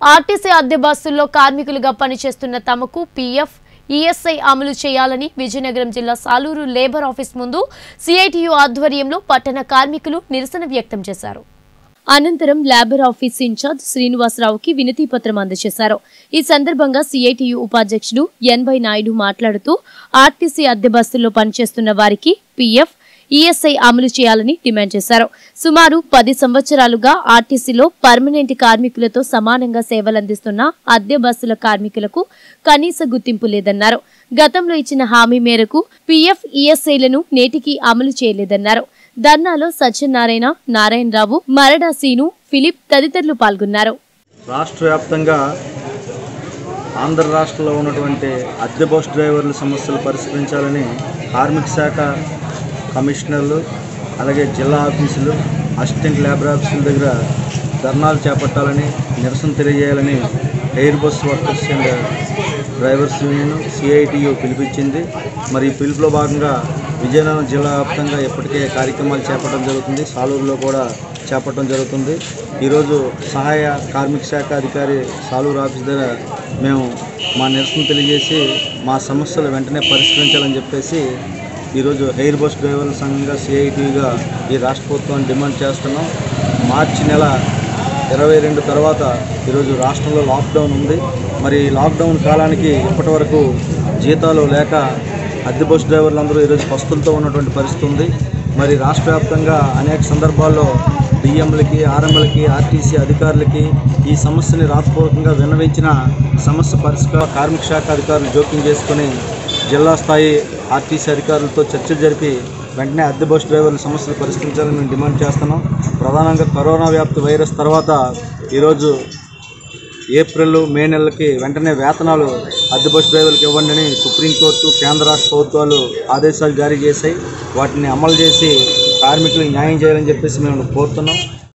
RTC అద్దె బస్సుల్లో కార్మికులుగా పనిచేస్తున్న తమకు పీఎఫ్ ఈఎస్ఐ అమలు చేయాలని విజయనగరం జిల్లా సాలూరు లేబర్ ఆఫీస్ ముందు సిఐటియు ఆధ్వర్యంలో పట్టణ కార్మికులు నిరసన వ్యక్తం చేశారు అనంతరం లేబర్ ఆఫీస్ ఇన్ఛార్జ్ శ్రీనివాసరావుకి వినతి పత్రం అందజేశారు ఈ సందర్భంగా సిఐటియు ఉపాధ్యక్షుడు ఎన్వై నాయుడు మాట్లాడుతూ ఆర్టీసీ అద్దె బస్సుల్లో పనిచేస్తున్న వారికి పీఎఫ్ ఈఎస్ఐ అమలు చేయాలని డిమాండ్ చేశారు సుమారు పది సంవత్సరాలుగా ఆర్టీసీలో పర్మనెంట్ కార్మికులతో సమానంగా సేవలందిస్తున్న అద్దె బస్సుల కార్మికులకు కనీస గుర్తింపు లేదన్నారు గతంలో ఇచ్చిన హామీ మేరకు పీఎఫ్ ఈఎస్ఐలను నేటికి అమలు చేయలేదన్నారు ధర్నాలో సత్యనారాయణ నారాయణరావు మరడా సీను ఫిలిప్ తదితరులు పాల్గొన్నారు రాష్ట్ర వ్యాప్తంగా ఆంధ్ర రాష్ట్రంలో ఉన్నటువంటి అద్దె బస్ డ్రైవర్ల సమస్యలు పరిష్కరించాలని కార్మిక శాఖ కమిషనర్లు అలాగే జిల్లా ఆఫీసులు అసిస్టెంట్ లేబర్ ఆఫీసుల దగ్గర ధర్నాలు చేపట్టాలని నిరసన తెలియజేయాలని air bus workers and drivers union CITU పిలిపించింది మరి ఈ పిలుపులో భాగంగా విజయనగరం జిల్లా వ్యాప్తంగా ఇప్పటికే కార్యక్రమాలు చేపట్టడం జరుగుతుంది సాలూరులో కూడా చేపట్టడం జరుగుతుంది ఈరోజు సహాయ కార్మిక శాఖ అధికారి సాలూరు ఆఫీస్ దగ్గర మేము మా నిరసన తెలియజేసి మా సమస్యలు వెంటనే పరిష్కరించాలని చెప్పేసి ఈరోజు ఎయిర్ బస్ డ్రైవర్ల సంఘంగా సిఐటిగా ఈ రాష్ట్ర ప్రభుత్వాన్ని డిమాండ్ చేస్తున్నాం మార్చి నెల ఇరవై రెండు తర్వాత ఈరోజు రాష్ట్రంలో లాక్డౌన్ ఉంది మరి ఈ లాక్డౌన్ కాలానికి ఇప్పటి వరకు జీతాలు లేక అద్దె బస్ డ్రైవర్లు అందరూ ఈరోజు పస్తులతో ఉన్నటువంటి పరిస్థితి ఉంది మరి రాష్ట్ర వ్యాప్తంగా అనేక సందర్భాల్లో డిఎంలకి ఆర్ఎంఎల్కి ఆర్టీసీ అధికారులకి ఈ సమస్యని రాతపూర్వకంగా విన్నవించిన సమస్య పరిష్కార కార్మిక శాఖ అధికారులు జోక్యం చేసుకుని జిల్లా స్థాయి ఆర్టీసీ అధికారులతో చర్చలు జరిపి వెంటనే అద్దె బస్ డ్రైవర్ల సమస్యలు పరిష్కరించాలని మేము డిమాండ్ చేస్తున్నాం ప్రధానంగా కరోనా వ్యాప్తి వైరస్ తర్వాత ఈరోజు ఏప్రిల్ మే నెలలకి వెంటనే వేతనాలు అద్దె బస్ డ్రైవర్లకు ఇవ్వండి అని సుప్రీంకోర్టు కేంద్ర రాష్ట్ర ప్రభుత్వాలు ఆదేశాలు జారీ చేశాయి వాటిని అమలు చేసి కార్మికులకు న్యాయం చేయాలని చెప్పేసి మేము కోరుతున్నాం